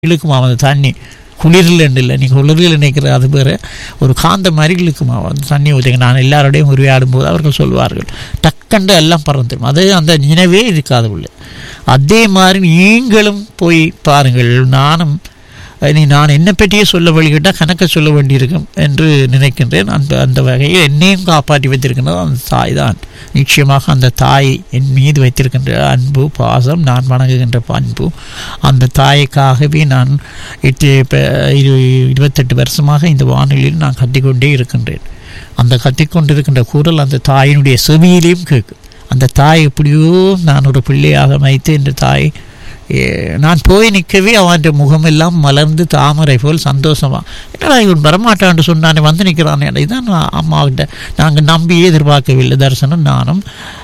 இழுக்குமா அந்த தண்ணி குளிரில் இல்லை நீங்கள் குளிரில் நினைக்கிற அது வேறு ஒரு காந்த மாதிரி இழுக்குமா அந்த தண்ணி ஊற்றுங்க நான் எல்லாரோடையும் உருவாடும் போது அவர்கள் சொல்வார்கள் டக்கண்டு எல்லாம் பறந்துடும் அது அந்த நினைவே இருக்காது உள்ள அதே மாதிரி நீங்களும் போய் பாருங்கள் நானும் நீ நான் என்னை பற்றியே சொல்ல வழிகிட்டால் கணக்க சொல்ல வேண்டியிருக்கும் என்று நினைக்கின்றேன் அந்த அந்த வகையில் என்னையும் காப்பாற்றி வைத்திருக்கின்றது அந்த தாய் தான் நிச்சயமாக அந்த தாய் என் மீது வைத்திருக்கின்ற அன்பு பாசம் நான் வணங்குகின்ற அன்பு அந்த தாய்க்காகவே நான் எட்டு இப்போ இரு இருபத்தெட்டு வருஷமாக இந்த வானொலியில் நான் கத்திக்கொண்டே இருக்கின்றேன் அந்த கத்திக்கொண்டிருக்கின்ற குரல் அந்த தாயினுடைய செவியிலையும் கேட்கும் அந்த தாய் எப்படியோ நான் ஒரு பிள்ளையாக வைத்து இந்த தாய் நான் போய் நிற்கவே அவன் முகமெல்லாம் மலர்ந்து தாமரை போல் சந்தோஷமா என்னடா இவன் வரமாட்டான்னு சொன்னானே வந்து நிற்கிறானே இதுதான் நான் அம்மாவிட்ட நாங்கள் நம்பி எதிர்பார்க்கவில்லை தரிசனம் நானும்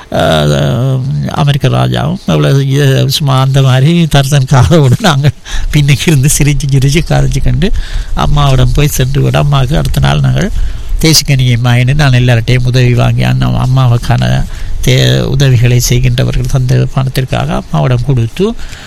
அமெரிக்க ராஜாவும் அவ்வளோ சும்மா அந்த மாதிரி தரிசன் காதோடு நாங்கள் பின்னுக்கு இருந்து சிரிச்சு சிரிச்சு கரைச்சி கண்டு அம்மாவிடம் போய் சென்று விட அம்மாவுக்கு அடுத்த நாள் நாங்கள் தேசிக்கனியை மாயின்னு நான் எல்லார்ட்டையும் உதவி வாங்கி அண்ணா அம்மாவுக்கான தே உதவிகளை செய்கின்றவர்கள் தந்த பணத்திற்காக அம்மாவிடம் கொடுத்து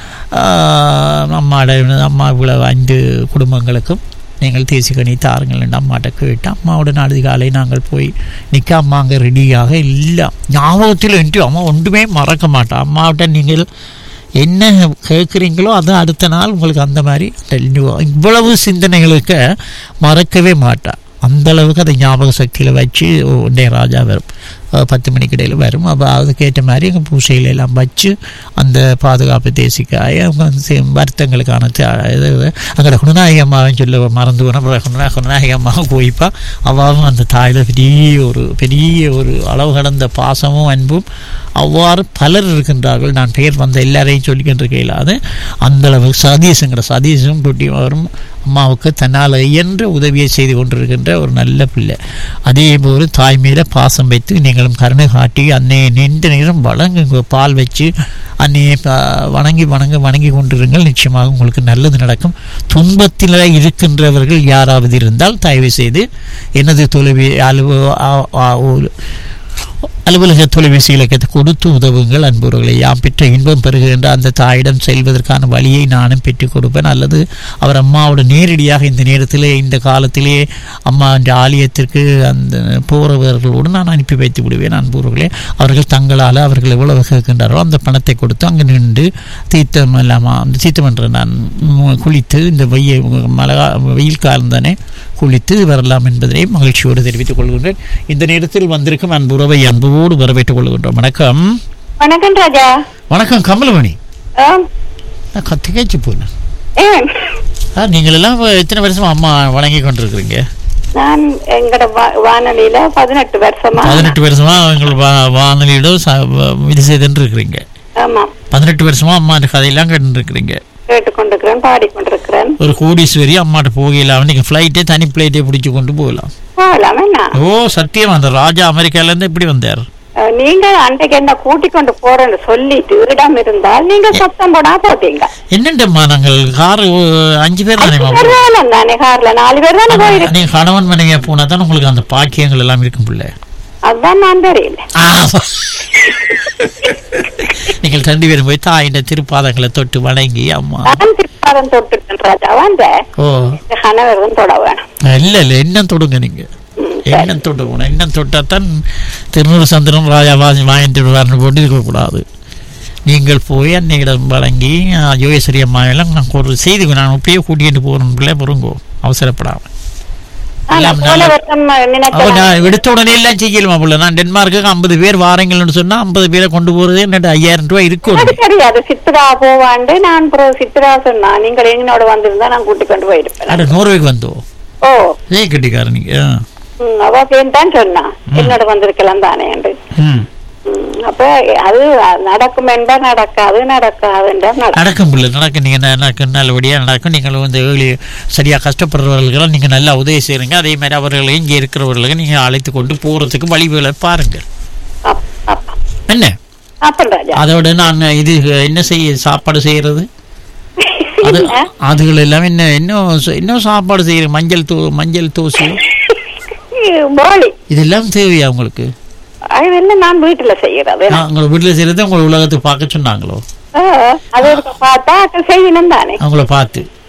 அம்மாவோட அம்மா இவ்வளவு ஐந்து குடும்பங்களுக்கும் நீங்கள் தேசிக்கனி தாருங்கள் என்று அம்மாட்ட கேட்டு அம்மாவோட நாடு காலை நாங்கள் போய் நிற்க அம்மா அங்கே ரெடியாக இல்லை ஞாபகத்தில் என்று அம்மா ஒன்றுமே மறக்க மாட்டோம் அம்மாவிட்ட நீங்கள் என்ன கேட்குறீங்களோ அது அடுத்த நாள் உங்களுக்கு அந்த மாதிரி இவ்வளவு சிந்தனைகளுக்கு மறக்கவே மாட்டாள் அந்த அளவுக்கு அதை ஞாபக சக்தியில் வச்சு உடனே ராஜா வரும் பத்து மணிக்கு இடையில் வரும் அப்போ அதுக்கேற்ற மாதிரி எங்கள் பூசையில் எல்லாம் வச்சு அந்த பாதுகாப்பு தேசிக்காய வருத்தங்களுக்கான இது அங்கே குணநாயகி அம்மாவும் சொல்ல மறந்து போனால் குணநா குணநாயகி அம்மாவும் போய்ப்பா அவ்வாவும் அந்த தாயில் பெரிய ஒரு பெரிய ஒரு அளவு கடந்த பாசமும் அன்பும் அவ்வாறு பலர் இருக்கின்றார்கள் நான் பெயர் வந்த எல்லாரையும் சொல்லிக்கின்ற கையிலாது அந்த அளவுக்கு சதீஷுங்கிற சதீஷும் குட்டியும் அவரும் அம்மாவுக்கு தன்னால் இயன்ற உதவியை செய்து கொண்டிருக்கின்ற ஒரு நல்ல பிள்ளை அதே போல் தாய் மேலே பாசம் வைத்து நீங்களும் கருணை காட்டி அன்னையை நின்ற நேரம் வழங்குங்க பால் வச்சு அன்னையை வணங்கி வணங்க வணங்கி கொண்டிருங்கள் நிச்சயமாக உங்களுக்கு நல்லது நடக்கும் துன்பத்தில் இருக்கின்றவர்கள் யாராவது இருந்தால் தயவு செய்து எனது தொலைவி அலுவ அலுவலக தொலைபேசி இலக்கத்தை கொடுத்து உதவுங்கள் அன்புறவர்களை யாம் பெற்ற இன்பம் பெறுகின்ற அந்த தாயிடம் செல்வதற்கான வழியை நானும் பெற்றுக் கொடுப்பேன் அல்லது அவர் அம்மாவோட நேரடியாக இந்த நேரத்தில் இந்த காலத்திலே அம்மா என்ற ஆலயத்திற்கு அந்த போகிறவர்களோடு நான் அனுப்பி வைத்து விடுவேன் அன்புறவர்களே அவர்கள் தங்களால் அவர்கள் எவ்வளவு கேட்கின்றாரோ அந்த பணத்தை கொடுத்து அங்கே நின்று தீர்த்தம் இல்லாமல் அந்த தீர்த்தம் என்ற நான் குளித்து இந்த வெய்ய மழை வெயில் காலம் தானே குளித்து வரலாம் என்பதனை மகிழ்ச்சியோடு தெரிவித்துக் கொள்கின்றேன் இந்த நேரத்தில் வந்திருக்கும் அன்புறவை அன்போடு வரவேற்றுக் கொள்கின்றோம் வணக்கம் வணக்கம் ராஜா வணக்கம் கமலமணி ஆம். நான் கத்தி கேச்சு போனேன் ஏன்? நீங்கள் எல்லாம் எத்தனை வருஷமா அம்மா வணங்கி கொண்டிருக்கிறீங்க நான் எங்கட வா- வானொலியில பதினெட்டு வருஷமா பதினெட்டு வருஷமா எங்கள் வா- வானொலியோட ச- வ- இது செய்துன்னு இருக்கிறீங்க ஆமா பதினெட்டு வருஷமா அம்மா கதையெல்லாம் கேட்டு இருக்கிறீங்க கேட்டுக்கொண்டிருக்கிறேன் பாடிக்கொண்டிருக்கிறேன் ஒரு கோடீஸ்வரி அம்மாட்ட போகலாம் நீங்க ஃப்ளைட்டே தனி ஃப்ளைட்டே பிடிச்சு கொண்டு போகலாம் போகலாம் என்ன ஓ சத்தியமா அந்த ராஜா அமெரிக்கால இருந்து எப்படி வந்தார் அஹ், நீங்க அன்றைக்கு என்ன கூட்டிக் கொண்டு போறேன்னு சொல்லிட்டு இடம் இருந்தால் நீங்க சத்தம் போடா போட்டீங்க என்னண்டம்மா நாங்கள் கார் அஞ்சு பேர் தானே வேணும் தானே கார்ல நாலு பேர் தானே போயிருக்கு நீங்க கணவன் மனைவியா போனா தான் உங்களுக்கு அந்த பாக்கியங்கள் எல்லாம் இருக்கும் பிள்ளை அதுதான் நான் தெரியல ஆ. நீங்கள் ரெண்டு பேரும் போய் தாயின் திருப்பாதங்களை தொட்டு வணங்கி அம்மா நான் திருப்பாதம் தொட்டுட்டேன் ராஜா வந்த ஓ கணவர் தொட வேணும் இல்ல இல்ல எண்ணம் தொடுங்க நீங்க ம், எண்ணம் தொடுக்கணும் எண்ணம் தொட்டாதான் திருநூறு சந்திரன் ராஜா வாசி வாங்கிட்டு விடுவார்னு போட்டு இருக்கக்கூடாது நீங்கள் போய் அன்னையிடம் வழங்கி யோகேஸ்வரி அம்மா எல்லாம் நான் ஒரு செய்தி நான் இப்பயே கூட்டிகிட்டு போகணும் பிள்ளை பொறுங்கோ அவசரப்படாம ஆனா எல்லாம் போன நல்ல- வருஷம் அப்ப நினைச்சேன் நான் எடுத்த உடனே எல்லாம் செய்யலுமா பிள்ளை நான் டென்மார்க்கு ஐம்பது பேர் வாரங்கள்னு சொன்னா ஐம்பது பேரை கொண்டு போறது என்னட்டு ஐயாயிரம் ரூபாய் இருக்கும் எனக்கு தெரியாது சித்ரா போவாண்டு நான் அப்புறம் சித்ரா சொன்னா நீங்கள் என்னோட வந்திருந்தா நான் கூட்டி கொண்டு போயிருப்பேன் அட நோர்வேக்கு வந்தோ ஓ ஏ கட்டிக்கார நீங்க ஆ. ம், அவ பேன் தான் சொன்னா என்னோட வந்திருக்கலாம் தானே என்று ம் ம், அப்ப அது நடக்கும் என்பா நடக்காது நடக்காது என்றால் நடக்கும் நடக்கும் பிள்ளை நடக்கும் நீங்கள் நடக்கும் நல்லபடியாக நடக்கும் நீங்கள் வந்து ஏழு சரியாக கஷ்டப்படுறவர்களுக்கெல்லாம் நீங்கள் நல்லா உதவி செய்கிறீங்க அதே மாதிரி அவர்களை இங்கே இருக்கிறவர்களுக்கு நீங்கள் அழைத்து கொண்டு போகிறதுக்கு வழிகளை பாருங்கள் அப்- அப்ப- என்ன அப்பன் ராஜா அதோட நான் இது என்ன செய்ய சாப்பாடு செய்கிறது அது என்ன? அதுகள் எல்லாம் என்ன இன்னும் ச- இன்னும் சாப்பாடு செய்கிறேன் மஞ்சள் தூ மஞ்சள் தூசி போலி இதெல்லாம் தேவையா உங்களுக்கு அதெல்லாம் நான் வீட்டுல செய்யறது நான் உங்களை வீட்டில் செய்கிறது உங்களை உலகத்துக்கு பார்க்க சொன்னாங்களோ ஆ, அது ஒரு பார்த்தா செய்யணும் தானே அவங்கள பார்த்து